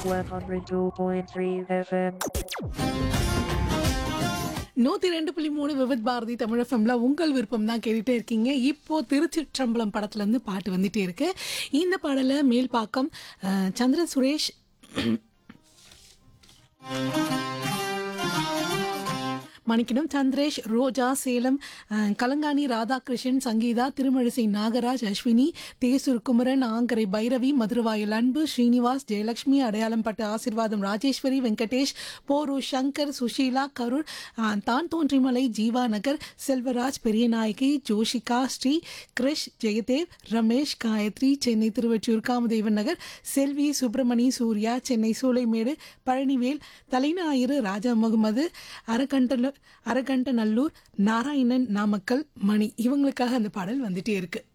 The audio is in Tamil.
102.3 FM. நூத்தி ரெண்டு புள்ளி மூணு விவித் பாரதி தமிழ் எஃப்எம்ல உங்கள் விருப்பம் தான் கேட்டுட்டே இருக்கீங்க இப்போ திருச்சிற்றம்பலம் படத்துல இருந்து பாட்டு வந்துட்டே இருக்கு இந்த பாடல மேல்பாக்கம் அஹ், சந்திர சுரேஷ் மணிக்கிடம் சந்திரேஷ் ரோஜா சேலம் அஹ், கலங்காணி ராதாகிருஷ்ணன் சங்கீதா திருமழிசை நாகராஜ் அஸ்வினி தேசூர் குமரன் ஆங்கரை பைரவி மதுரவாயல் அன்பு ஸ்ரீனிவாஸ் ஜெயலட்சுமி அடையாளம் பட்ட ஆசிர்வாதம் ராஜேஸ்வரி வெங்கடேஷ் போரு சங்கர் சுஷீலா கருள் அஹ், தான் தோன்றிமலை ஜீவா நகர் செல்வராஜ் பெரியநாயகி ஜோஷிகா ஸ்ரீ கிரிஷ் ஜெயதேவ் ரமேஷ் காயத்ரி சென்னை திருவொற்றியூர் காமதேவன் நகர் செல்வி சுப்பிரமணி சூர்யா சென்னை சூளைமேடு பழனிவேல் தலைஞாயிறு ராஜா முகமது அரகண்டல அரகண்டநல்லூர் நாராயணன் நாமக்கல் மணி இவங்களுக்காக அந்த பாடல் வந்துட்டே இருக்கு